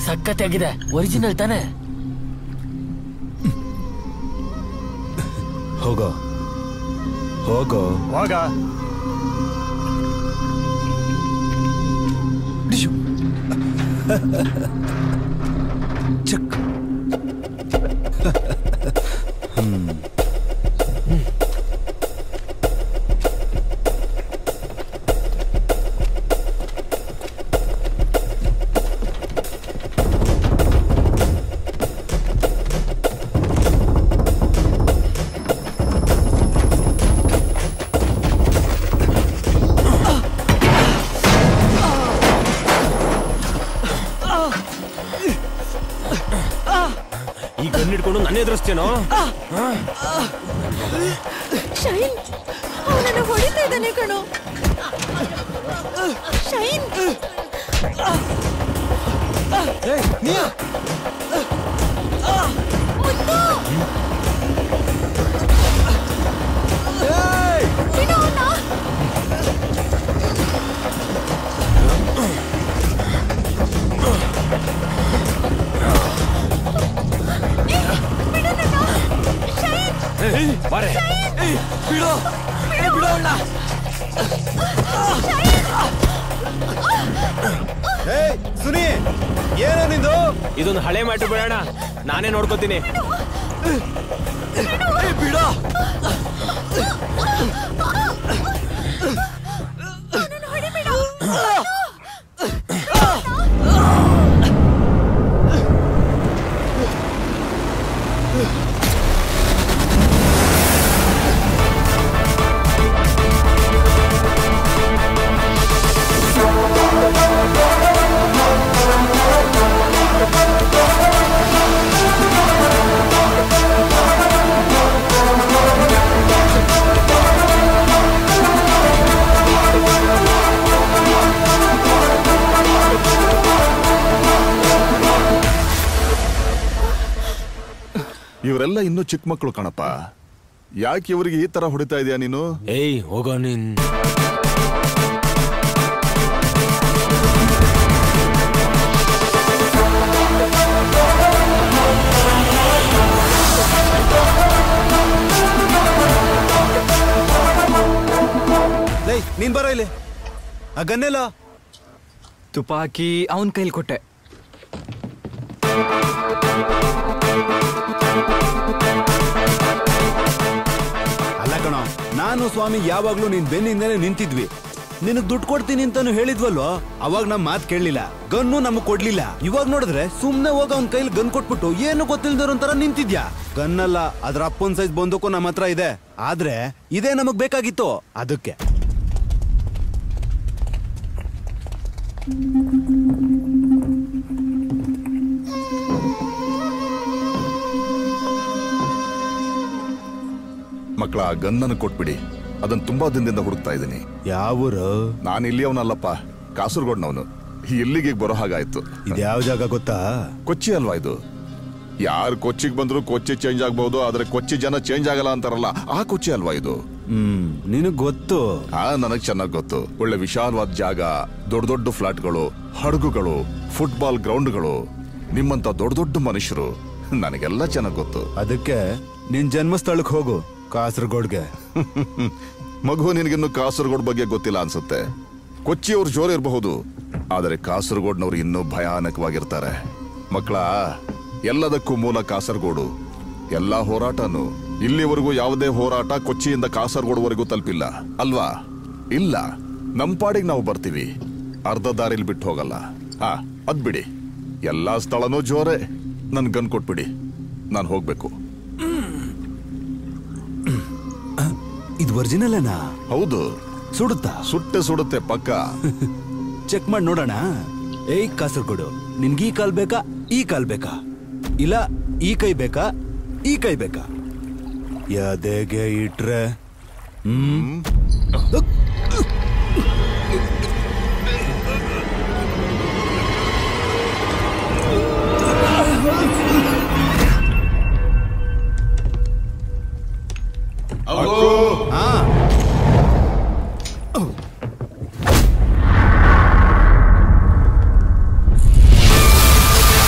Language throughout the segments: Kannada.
ಸಖತ್ತಾಗಿದೆ ಒರಿಜಿನಲ್ ತಾನೆ ಹೋಗೋ ಹೋಗೋ ಹೋಗ ಚೆಕ್ ಈ ಗನ್ ಹಿಡ್ಕೊಂಡು ನನ್ನ ಎದುರಿಸ್ತೇನೋ ಶೈನ್ ಅವನನ್ನು ಹೊಡಿತಾ ಇದ್ದಾನೆ ಕಣೋ ಶೈನ್ ಮುತ್ತು! ಬಿಡು ಅವ್ನ. ಏ, ಬಿಡು ನನ್ನ. ಶೈನ್ ಬಾರೆ ಬಿಡು ಏ, ಬಿಡು ಅವ್ಳ್ನ. ಏಯ್ ಸುನಿ ಏನೋ ನಿಂದು ಇದೊಂದು ಹಳೆ ಮ್ಯಾಟ್ರು ಬೇಡ ನಾನೇ ನೋಡ್ಕೋತೀನಿ ಏ, ಬಿಡು ಅವನನ್ನು ಹೊಡಿಬೇಡ ಇವರೆಲ್ಲ ಇನ್ನೂ ಚಿಕ್ಕ ಮಕ್ಕಳು ಕಣಪ್ಪ ಯಾಕೆ ಇವರಿಗೆ ಈ ತರ ಹೊಡಿತಾ ಇದೀಯ ನೀನು ಏಯ್ ಹೋಗೋ ನೀನ್ ಲೈ ನೀನ್ ಬರೋ ಇಲ್ಲಿ ಆ ಗನ್ನೆಲ್ಲ ತುಪಾಕಿ ಅವನ್ ಕೈಲಿ ಕೊಟ್ಟೆ ಅಲ್ಲ ಕಣೋ ನಾನು ಸ್ವಾಮಿ ಯಾವಾಗ್ಲೂ ನಿನ್ ಬೆನ್ನಿಂದನೇ ನಿಂತಿದ್ವಿ ನಿನಗ್ ದುಡ್ಡು ಕೊಡ್ತೀನಿ ಅಂತಾನು ಹೇಳಿದ್ವಲ್ವೋ ಅವಾಗ ನಮ್ ಮಾತ್ ಕೇಳಲಿಲ್ಲ ಗನ್ನು ನಮಗ್ ಕೊಡ್ಲಿಲ್ಲ ಇವಾಗ ನೋಡಿದ್ರೆ ಸುಮ್ನೆ ಹೋಗ ಅವ್ನ್ ಕೈಲಿ ಗನ್ ಕೊಟ್ಬಿಟ್ಟು ಏನು ಗೊತ್ತಿಲ್ದಿರೋ ಒಂಥರ ನಿಂತಿದ್ಯಾ ಗನ್ನಲ್ಲ ಅದ್ರ ಅಪ್ಪನ್ ಸೈಜ್ ಬಂದಕ್ಕೂ ನಮ್ಮ ಹತ್ರ ಇದೆ ಆದ್ರೆ ಇದೇ ನಮಗ್ ಬೇಕಾಗಿತ್ತು ಅದಕ್ಕೆ ಮಕ್ಕಳ ಗನ್ನನ್ನು ಕೊಟ್ಬಿಡಿ ಅದನ್ನ ತುಂಬಾ ದಿನದಿಂದ ಹುಡುಕ್ತಾ ಇದ್ದೀನಿ ಯಾವೂರು ನಾನು ಇಲ್ಲಿ ಅವನಲ್ಲಪ್ಪ ಕಾಸರಗೋಡ್ನವನು ಇಲ್ಲಿಗೆ ಬರೋ ಹಾಗಾಯ್ತು ಇದ್ಯಾವ ಜಾಗ ಗೊತ್ತಾ ಕೊಚ್ಚಿ ಅಲ್ವಾ ಇದು ಯಾರು ಕೊಚ್ಚಿಗೆ ಬಂದ್ರು ಕೊಚ್ಚಿ ಚೇಂಜ್ ಆಗ್ಬಹುದು ಆದ್ರೆ ಕೊಚ್ಚಿ ಜನ ಚೇಂಜ್ ಆಗಲ್ಲ ಅಂತಾರಲ್ಲ ಆ ಕೊಚ್ಚಿ ಅಲ್ವಾ ಇದು ಹ್ಮ್ ನಿನಗ್ ಗೊತ್ತು ಆ ನನಗ್ ಚೆನ್ನಾಗ್ ಗೊತ್ತು ಒಳ್ಳೆ ವಿಶಾಲವಾದ ಜಾಗ ದೊಡ್ಡ ದೊಡ್ಡ ಫ್ಲಾಟ್ಗಳು ಹಡಗುಗಳು ಫುಟ್ಬಾಲ್ ಗ್ರೌಂಡ್ಗಳು ನಿಮ್ಮಂತ ದೊಡ್ಡ ದೊಡ್ಡ ಮನುಷ್ಯರು ನನಗೆಲ್ಲ ಚೆನ್ನಾಗ್ ಗೊತ್ತು ಅದಕ್ಕೆ ನಿನ್ ಜನ್ಮಸ್ಥಳಕ್ಕೆ ಹೋಗು ಕಾಸರಗೋಡ್ಗೆ ಮಗು ನಿನಗಿನ್ನು ಕಾಸರಗೋಡ್ ಬಗ್ಗೆ ಗೊತ್ತಿಲ್ಲ ಅನ್ಸುತ್ತೆ ಕೊಚ್ಚಿಯವ್ರು ಜೋರ್ ಇರಬಹುದು ಆದರೆ ಕಾಸರಗೋಡ್ನವ್ರು ಇನ್ನೂ ಭಯಾನಕವಾಗಿರ್ತಾರೆ ಮಕ್ಕಳ ಎಲ್ಲದಕ್ಕೂ ಮೂಲ ಕಾಸರಗೋಡು ಎಲ್ಲಾ ಹೋರಾಟನು ಇಲ್ಲಿವರೆಗೂ ಯಾವುದೇ ಹೋರಾಟ ಕೊಚ್ಚಿಯಿಂದ ಕಾಸರಗೋಡ್ವರೆಗೂ ತಲುಪಿಲ್ಲ ಅಲ್ವಾ ಇಲ್ಲ ನಮ್ ಪಾಡಿಗೆ ನಾವು ಬರ್ತೀವಿ ಅರ್ಧ ದಾರಿಲಿ ಬಿಟ್ಟು ಹೋಗಲ್ಲ ಹಾ ಅದ್ ಬಿಡಿ ಎಲ್ಲಾ ಸ್ಥಳನೂ ಜೋರೆ ನನ್ ಗನ್ ಕೊಟ್ಬಿಡಿ ನಾನು ಹೋಗ್ಬೇಕು ಇದು ಒರಿಜಿನಲ್ ಹೌದು ಸುಡುತ್ತಾ ಸುಟ್ಟೆ ಸುಡುತ್ತೆ ಪಕ್ಕ ಚೆಕ್ ಮಾಡಿ ನೋಡೋಣ ಏಯ್ ಕಾಸರಗೋಡು ನಿನ್ಗೆ ಈ ಕಾಲ್ ಬೇಕಾ ಈ ಕಾಲ್ ಬೇಕಾ ಇಲ್ಲ ಈ ಕೈ ಬೇಕಾ ಈ ಕೈ ಬೇಕಾ ಯಾದೆಗೆ ಇಟ್ರೆ ಹ್ಮ್ ಆ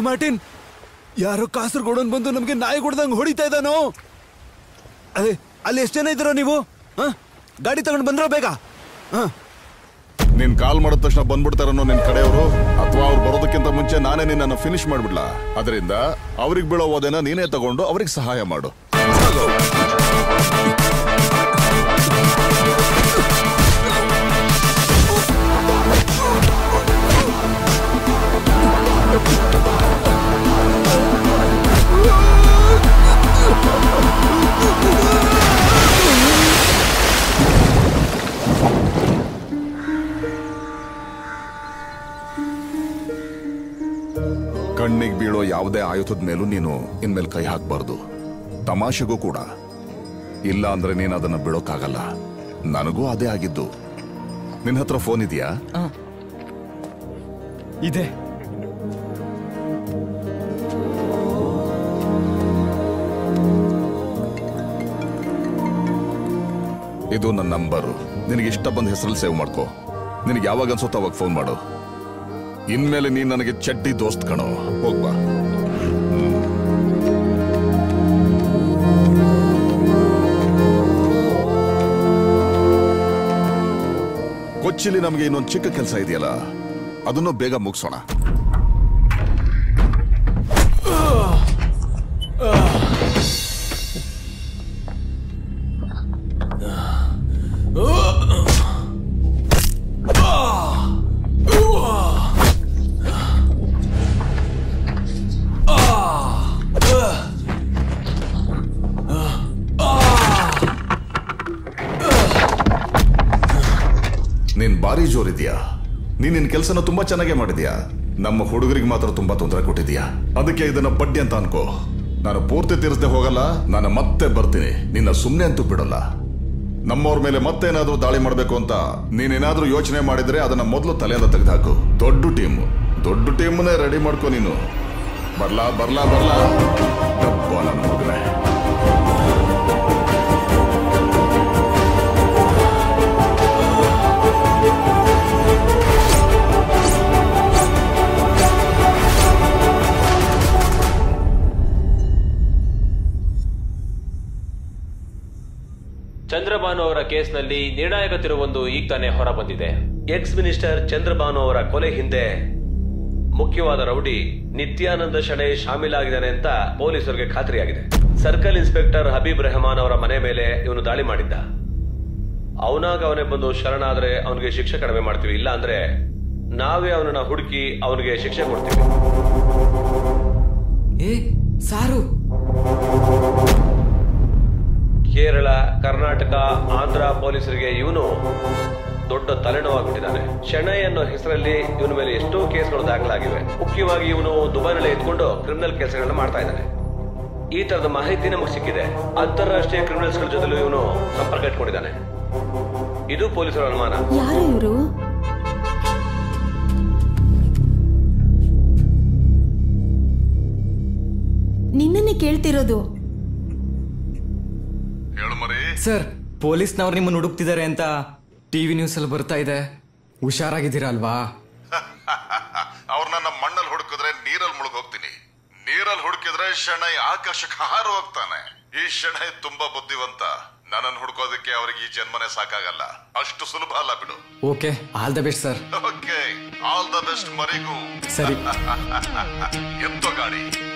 ಮಾರ್ಟಿನ್ ಯಾರೋ ಕಾಸರಗೋಡನ್ ಬಂದು ನಮ್ಗೆ ನಾಯಿ ಹೊಡೆದಂಗ್ ಹೊಡಿತಾ ಇದ್ದಾನೋ ಅದೇ ಅಲ್ಲಿ ಎಷ್ಟು ಜನ ಇದ್ದೀರೋ ನೀವು ಹ? ಗಾಡಿ ತಗೊಂಡು ಬಂದ್ರೋ ಬೇಗ ಹ ನೀನ್ ಕಾಲ್ ಮಾಡಿದ ತಕ್ಷಣ ಬಂದ್ಬಿಡ್ತಾರನ್ನೋ ನಿನ್ ಕಡೆಯವರು ಅಥವಾ ಅವ್ರು ಬರೋದಕ್ಕಿಂತ ಮುಂಚೆ ನಾನೇ ನಿನ್ನನ್ನು ಫಿನಿಶ್ ಮಾಡ್ಬಿಡ್ಲಾ ಅದರಿಂದ ಅವ್ರಿಗೆ ಬೀಳೋ ಓದೆನ ನೀನೇ ತಗೊಂಡು ಅವ್ರಿಗೆ ಸಹಾಯ ಮಾಡು ಕಣ್ಣಿಗೆ ಬೀಳೋ ಯಾವುದೇ ಆಯುಧದ ಮೇಲೂ ನೀನು ಇನ್ಮೇಲೆ ಕೈ ಹಾಕಬಾರ್ದು ತಮಾಷೆಗೂ ಕೂಡ ಇಲ್ಲ ಅಂದ್ರೆ ನೀನು ಅದನ್ನ ಬಿಡೋಕ್ಕಾಗಲ್ಲ ನನಗೂ ಅದೇ ಆಗಿದ್ದು ನಿನ್ನ ಹತ್ರ ಫೋನ್ ಇದೆಯಾ ಇದೆ ಇದು ನನ್ನ ನಂಬರ್ ನಿನಗೆ ಇಷ್ಟ ಬಂದ ಹೆಸರಲ್ಲಿ ಸೇವ್ ಮಾಡ್ಕೋ ನಿನಗೆ ಯಾವಾಗ ಅನ್ಸುತ್ತೋ ಅವಾಗ ಫೋನ್ ಮಾಡು ಇನ್ಮೇಲೆ ನೀನ್ ನನಗೆ ಚಡ್ಡಿ ದೋಸ್ತ್ ಕಣೋ ಹೋಗ್ಬಾ ಕೊಚ್ಚಿಲಿ ನಮಗೆ ಇನ್ನೊಂದು ಚಿಕ್ಕ ಕೆಲಸ ಇದೆಯಲ್ಲ ಅದನ್ನು ಬೇಗ ಮುಗಿಸೋಣ ನೀನ್ ಭಾರಿ ಜೋರಿದ್ಯಾ ನೀನ್ ನಿನ್ ಕೆಲಸನ ತುಂಬಾ ಚೆನ್ನಾಗೇ ಮಾಡಿದ್ಯಾ ನಮ್ಮ ಹುಡುಗರಿಗೆ ಮಾತ್ರ ತುಂಬಾ ತೊಂದರೆ ಕೊಟ್ಟಿದ್ಯಾ ಅದಕ್ಕೆ ಇದನ್ನ ಬಡ್ಡಿ ಅಂತ ಅನ್ಕೋ ನಾನು ಪೂರ್ತಿ ತೀರಿಸದೆ ಹೋಗಲ್ಲ ನಾನು ಮತ್ತೆ ಬರ್ತೀನಿ ನಿನ್ನ ಸುಮ್ಮನೆ ಅಂತೂ ಬಿಡಲ್ಲ ನಮ್ಮವ್ರ ಮೇಲೆ ಮತ್ತೇನಾದ್ರೂ ದಾಳಿ ಮಾಡಬೇಕು ಅಂತ ನೀನೇನಾದ್ರೂ ಯೋಚನೆ ಮಾಡಿದ್ರೆ ಅದನ್ನ ಮೊದಲು ತಲೆಯಿಂದ ತೆಗೆದುಹಾಕು ದೊಡ್ಡ ಟೀಮ್ ದೊಡ್ಡ ಟೀಮ್ನೇ ರೆಡಿ ಮಾಡ್ಕೋ ನೀನು ಬರ್ಲಾ ಬರ್ಲಾ ಬರ್ಲಾ ಡಬ್ಬ ನನ್ನ ಮಗನೇ ಚಂದ್ರಬಾನು ಅವರ ಕೇಸ್ನಲ್ಲಿ ನಿರ್ಣಾಯಕ ತಿರುವೊಂದು ಈಗ ತಾನೇ ಹೊರ ಬಂದಿದೆ ಎಕ್ಸ್ ಮಿನಿಸ್ಟರ್ ಚಂದ್ರಬಾನು ಅವರ ಕೊಲೆ ಹಿಂದೆ ಮುಖ್ಯವಾದ ರೌಡಿ ನಿತ್ಯಾನಂದ ಶಣೈ ಶಾಮೀಲಾಗಿದ್ದಾನೆ ಅಂತ ಪೊಲೀಸರಿಗೆ ಖಾತ್ರಿಯಾಗಿದೆ ಸರ್ಕಲ್ ಇನ್ಸ್ಪೆಕ್ಟರ್ ಹಬೀಬ್ ರೆಹಮಾನ್ ಅವರ ಮನೆ ಮೇಲೆ ಇವನು ದಾಳಿ ಮಾಡಿದ್ದ ಅವನಾಗ ಅವನೇ ಬಂದು ಶರಣಾದ್ರೆ ಅವನಿಗೆ ಶಿಕ್ಷೆ ಕಡಿಮೆ ಮಾಡ್ತೀವಿ ಇಲ್ಲ ಅಂದ್ರೆ ನಾವೇ ಅವನನ್ನ ಹುಡುಕಿ ಅವನಿಗೆ ಶಿಕ್ಷೆ ಕೊಡ್ತೀವಿ ಏ ಸಾರು ಕೇರಳ ಕರ್ನಾಟಕ ಆಂಧ್ರ ಪೊಲೀಸರಿಗೆ ಇವನು ದೊಡ್ಡ ತಲೆನೋವಾಗ್ಬಿಟ್ಟಿದ್ದಾನೆ ಶೆಣೈ ಅನ್ನೋ ಹೆಸರಲ್ಲಿ ಇವನ ಮೇಲೆ ಎಷ್ಟೋ ಕೇಸ್ಗಳು ದಾಖಲಾಗಿವೆ ಮುಖ್ಯವಾಗಿ ಇವನು ದುಬೈನಲ್ಲಿ ಎತ್ಕೊಂಡು ಕ್ರಿಮಿನಲ್ ಕೆಲಸಗಳನ್ನ ಮಾಡ್ತಾ ಇದ್ದಾನೆ ಈ ತರದ ಮಾಹಿತಿ ನಮಗೆ ಸಿಕ್ಕಿದೆ ಅಂತಾರಾಷ್ಟ್ರೀಯ ಕ್ರಿಮಿನಲ್ಸ್ ಗಳ ಜೊತೆಲೂ ಇವನು ಸಂಪರ್ಕ ಇಟ್ಕೊಂಡಿದ್ದಾನೆ ಇದು ಪೊಲೀಸರ ಅನುಮಾನ ಯಾರು ಇವರು ನಿನ್ನನ್ನೇ ಕೇಳ್ತಿರೋದು ಹೇಳು ಮರಿ ಸರ್ ಪೊಲೀಸ್ನವ್ರು ನಿಮ್ಮನ್ನು ಹುಡುಕ್ತಿದ್ದಾರೆ ಅಂತ ಟಿವಿ ನ್ಯೂಸ್ ಅಲ್ಲಿ ಬರ್ತಾ ಇದೆ ಹುಷಾರಾಗಿದ್ದೀರಾ ಅಲ್ವಾ ಅವ್ರನ್ನ ನಮ್ಮ ಮಣ್ಣಲ್ಲಿ ಹುಡುಕಿದ್ರೆ ನೀರಲ್ಲಿ ಮುಳುಗ್ ಹೋಗ್ತೀನಿ ನೀರಲ್ಲಿ ಹುಡುಕಿದ್ರೆ ಶೆಣೈ ಆಕಾಶಕ್ಕೆ ಹಾರು ಹೋಗ್ತಾನೆ ಈ ಶೆಣೈ ತುಂಬಾ ಬುದ್ಧಿವಂತ ನನ್ನನ್ನು ಹುಡುಕೋದಕ್ಕೆ ಅವ್ರಿಗೆ ಈ ಜನ್ಮನೆ ಸಾಕಾಗಲ್ಲ ಅಷ್ಟು ಸುಲಭ ಅಲ್ಲ ಬಿಡು okay all the best sir okay all the best ಮರಿಗೂ ಸರಿ ಎತ್ತೋ ಗಾಡಿ